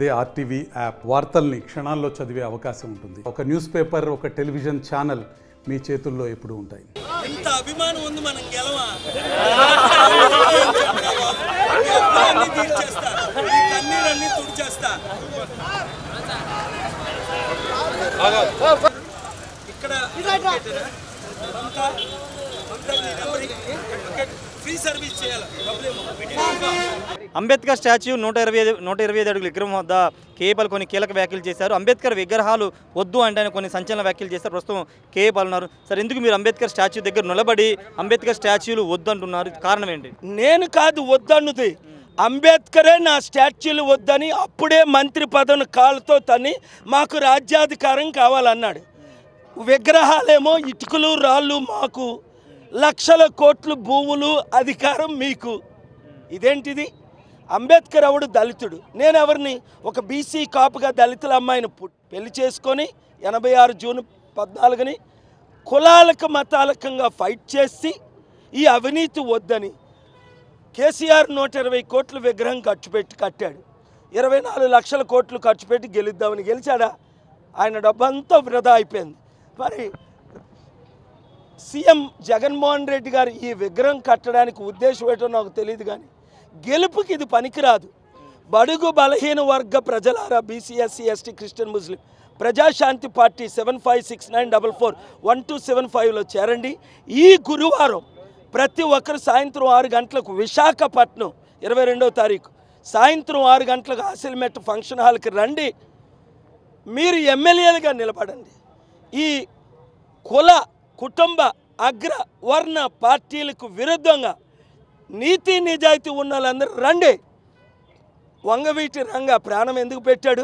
అదే RTV app వార్తల్ని క్షణాల్లో చదివే అవకాశం ఉంటుంది ఒక న్యూస్ పేపర్ ఒక టెలివిజన్ ఛానల్ మీ చేతుల్లో ఎప్పుడూ ఉంటాయి ఇంత అభిమానం ఉంది మనం గెలవా ఈ అప్పులన్నీ తీర్చేస్తా ఈ కన్నీరన్నీ తుడిచేస్తా ఇక్కడ అంతా అంతా నీ నెంబర్ ఫ్రీ సర్వీస్ చేయాలి అంబేద్కర్ స్టాచ్యూ నూట ఇరవై ఐదు నూట ఇరవై ఐదు అడుగుల విగ్రహం వద్ద కేఏపాల్ కొన్ని కీలక వ్యాఖ్యలు చేశారు అంబేద్కర్ విగ్రహాలు వద్దు అంటే ఆయన కొన్ని సంచలన వ్యాఖ్యలు చేశారు ప్రస్తుతం కేఏపాల్ ఉన్నారు సార్ ఎందుకు మీరు అంబేద్కర్ స్టాచ్యూ దగ్గర నిలబడి అంబేద్కర్ స్టాచ్యూలు వద్దు అంటున్నారు కారణం ఏంటి నేను కాదు వద్దన్నది అంబేద్కరే నా స్టాచ్యూలు వద్దని అప్పుడే మంత్రి పదవిని కాలుతో తని మాకు రాజ్యాధికారం కావాలన్నాడు విగ్రహాలేమో ఇటుకలు రాళ్ళు మాకు లక్షల కోట్లు భూములు అధికారం మీకు ఇదేంటిది అంబేద్కర్ ఎవడు దళితుడు నేను ఎవరిని ఒక బీసీ కాపుగా దళితుల అమ్మాయిని పు- పెళ్లి చేసుకొని ఎనభై ఆరు జూన్ పద్నాలుగుని కులాలకు మతాలకంగా ఫైట్ చేసి ఈ అవినీతి వద్దని కేసీఆర్ నూట ఇరవై కోట్ల విగ్రహం ఖర్చు పెట్టి కట్టాడు ఇరవై నాలుగు లక్షల కోట్లు ఖర్చు పెట్టి గెలుద్దామని గెలిచాడా ఆయన డబ్బంతా వృధా అయిపోయింది మరి సీఎం జగన్మోహన్ రెడ్డి గారు ఈ విగ్రహం కట్టడానికి ఉద్దేశం ఏంటో నాకు తెలియదు కానీ గెలుపుకి ఇది పనికిరాదు బడుగు బలహీన వర్గ ప్రజలారా బీసీ ఎస్సీ ఎస్టీ క్రిస్టియన్ ముస్లిం Prajashanti party seven five six nine double four one two seven ఫైవ్లో చేరండి ఈ గురువారం ప్రతి ఒక్కరు సాయంత్రం ఆరు గంటలకు విశాఖపట్నం ఇరవై రెండవ తారీఖు సాయంత్రం ఆరు గంటలకు ఆసిల్మెట్ ఫంక్షన్ హాల్కి రండి మీరు ఎమ్మెల్యేలుగా నిలబడండి ఈ కుల కుటుంబ అగ్ర వర్ణ పార్టీలకు విరుద్ధంగా నీతి నిజాయితీ ఉన్న వాళ్ళందరూ రండి వంగవీటి రంగ ప్రాణం ఎందుకు పెట్టాడు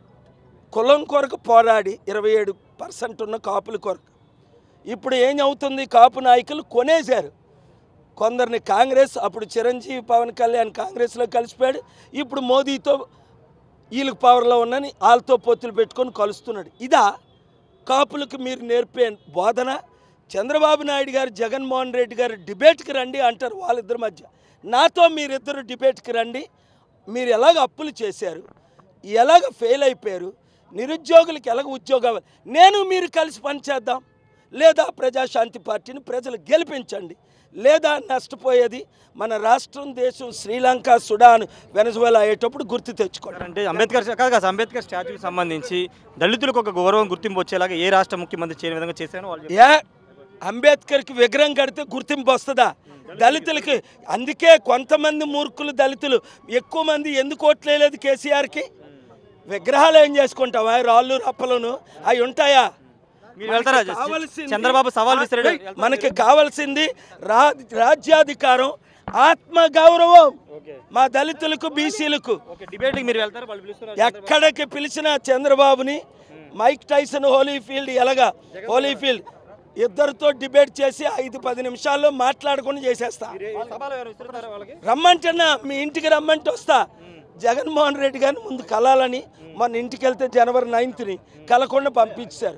కులం కొరకు పోరాడి ఇరవై ఏడు పర్సెంట్ ఉన్న కాపుల కొరకు ఇప్పుడు ఏం అవుతుంది కాపు నాయకులు కొనేశారు కొందరిని కాంగ్రెస్ అప్పుడు చిరంజీవి పవన్ కళ్యాణ్ కాంగ్రెస్లో కలిసిపోయాడు ఇప్పుడు మోదీతో వీళ్ళకి పవర్లో ఉన్నని వాళ్ళతో పొత్తులు పెట్టుకొని కలుస్తున్నాడు ఇదా కాపులకు మీరు నేర్పే బోధన చంద్రబాబు నాయుడు గారు జగన్మోహన్ రెడ్డి గారు డిబేట్కి రండి అంటారు వాళ్ళిద్దరి మధ్య నాతో మీరిద్దరు డిబేట్కి రండి మీరు ఎలాగ అప్పులు చేశారు ఎలాగ ఫెయిల్ అయిపోయారు నిరుద్యోగులకు ఎలాగ ఉద్యోగాలు నేను మీరు కలిసి పనిచేద్దాం లేదా ప్రజాశాంతి పార్టీని ప్రజలు గెలిపించండి లేదా నష్టపోయేది మన రాష్ట్రం దేశం శ్రీలంక సుడాన్ వెనజువేలా అయ్యేటప్పుడు గుర్తు తెచ్చుకోండి అంటే అంబేద్కర్ కాదు కాదు అంబేద్కర్ స్టాచ్యూకి సంబంధించి దళితులకు ఒక గౌరవం గుర్తింపు వచ్చేలాగా ఏ రాష్ట్ర ముఖ్యమంత్రి చేయని విధంగా చేశాను వాళ్ళు చెప్పారు. ఏ అంబేద్కర్కి విగ్రహం కడితే గుర్తింపు వస్తుందా దళితులకి అందుకే కొంతమంది మూర్ఖులు దళితులు ఎక్కువ మంది ఎందుకు ఓట్లేదు కేసీఆర్కి విగ్రహాలు ఏం చేసుకుంటావా రాళ్ళు రప్పలను అవి ఉంటాయా మీరు వెళ్తారా మనకి కావాల్సింది- చంద్రబాబు సవాల్ విసిరాడు మనకి కావాల్సింది రా రాజ్యాధికారం ఆత్మ గౌరవం మా దళితులకు బీసీలకు ఓకే డిబేట్కి మీరు వెళ్తారు వాళ్ళు పిలుస్తున్నారు ఎక్కడికి పిలిచిన చంద్రబాబుని మైక్ టైసన్ హోలీఫీల్డ్ ఎలాగా హోలీఫీల్డ్ ఇద్దరితో డిబేట్ చేసి ఐదు పది నిమిషాల్లో మాట్లాడుకుని చేసేస్తా సభలో ఎవరు విసురుతారా వాళ్ళకి రమ్మంటున్నా మీ ఇంటికి రమ్మంటే వస్తా జగన్మోహన్ రెడ్డి గారిని ముందు కలాలని మన ఇంటికి వెళ్తే జనవరి నైన్త్ని కలకుండా పంపించారు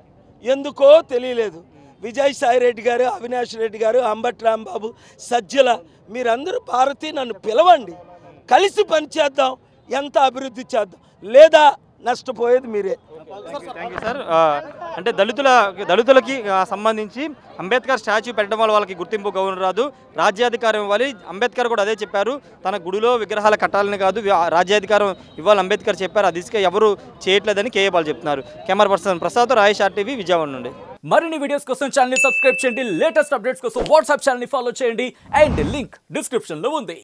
ఎందుకో తెలియలేదు విజయసాయి రెడ్డి గారు అవినాష్ రెడ్డి గారు అంబటి రాంబాబు సజ్జల మీరందరూ భారతి నన్ను పిలవండి కలిసి పనిచేద్దాం ఎంత అభివృద్ధి చేద్దాం లేదా నష్టపోయేది మీరే థ్యాంక్ యూ సార్ ఆ, అంటే దళితుల దళితులకి ఆ, సంబంధించి అంబేద్కర్ స్టాచ్యూ పెట్టడం వల్ల వాళ్ళకి గుర్తింపు గౌరవం రాదు రాజ్యాధికారం ఇవ్వాలి అంబేద్కర్ కూడా అదే చెప్పారు తన గుడిలో విగ్రహాలు కట్టాలని కాదు వి- రాజ్యాధికారం ఇవ్వాలి అంబేద్కర్ చెప్పారు ఆ దిశగా ఎవరు చేయట్లేదని కేఏ పాల్ చెప్తున్నారు camera person Prasad Rayesh RTV Vijayawada నుండి మరిన్ని వీడియోస్ కోసం ఛానల్ సబ్స్క్రైబ్ చేయండి లేటెస్ట్ అప్డేట్స్ కోసం వాట్సాప్ ఛానల్ ఫాలో చేయండి అండ్ లింక్ డిస్క్రిప్షన్ లో ఉంది